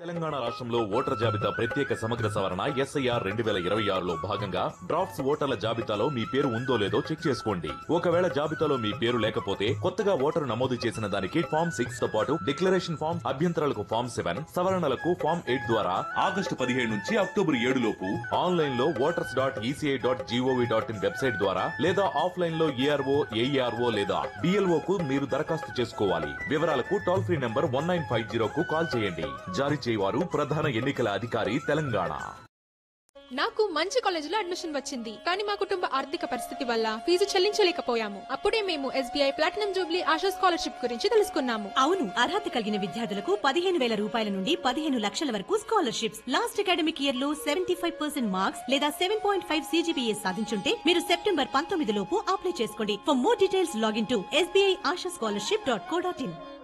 తెలంగాణ రాష్ట్రంలో ఓటర్ జాబితా ప్రత్యేక సమగ్ర సవరణ ఎస్ఐఆర్ రెండు వేల ఇరవై ఆరులో భాగంగా డ్రాఫ్ట్స్ ఓటర్ల జాబితాలో మీ పేరు ఉందో లేదో చెక్ చేసుకోండి ఒకవేళ జాబితాలో మీ పేరు లేకపోతే కొత్తగా ఓటరు నమోదు చేసిన దానికి ఫామ్ సిక్స్ తో పాటు డిక్లరేషన్ ఫామ్ అభ్యంతరాలకు ఫామ్ సెవెన్ సవరణలకు ఫామ్ ఎయిట్ ద్వారా ఆగస్టు పదిహేడు నుంచి అక్టోబర్ ఏడు లోపు ఆన్లైన్ లో voters dot ECI dot GOV dot in website ద్వారా లేదా ఆఫ్లైన్ లో ఏఆర్ఓ ఏఈఆర్ఓ లేదా బిఎల్ఓ కు మీరు దరఖాస్తు చేసుకోవాలి వివరాలకు toll free number one nine five zero కు కాల్ చేయండి జారీ చేయవారు ప్రధాన ఎన్నికల అధికారి తెలంగాణ నాకు మంచి కాలేజీలో అడ్మిషన్ వచ్చింది కానీ మా కుటుంబ ఆర్థిక పరిస్థితి వల్ల ఫీజు చెల్లించలేకపోయాము అప్పుడే మేము SBI platinum jubilee Asha scholarship గురించి తెలుసుకున్నాము అవును అర్హత కలిగిన విద్యార్థులకు పదిహేను వేల రూపాయల నుండి పదిహేను లక్షల వరకు స్కాలర్షిప్స్ లాస్ట్ అకాడమిక్ ఇయర్ లో సెవెంటీ ఫైవ్ పర్సెంట్ మార్క్స్ లేదా సెవెన్ పాయింట్ ఫైవ్ సీజీపీఏ సాధించుంటే మీరు సెప్టెంబర్ పంతొమ్మిది లోపు అప్లై చేసుకోండి for more details login to SBI Asha scholarship dot co dot in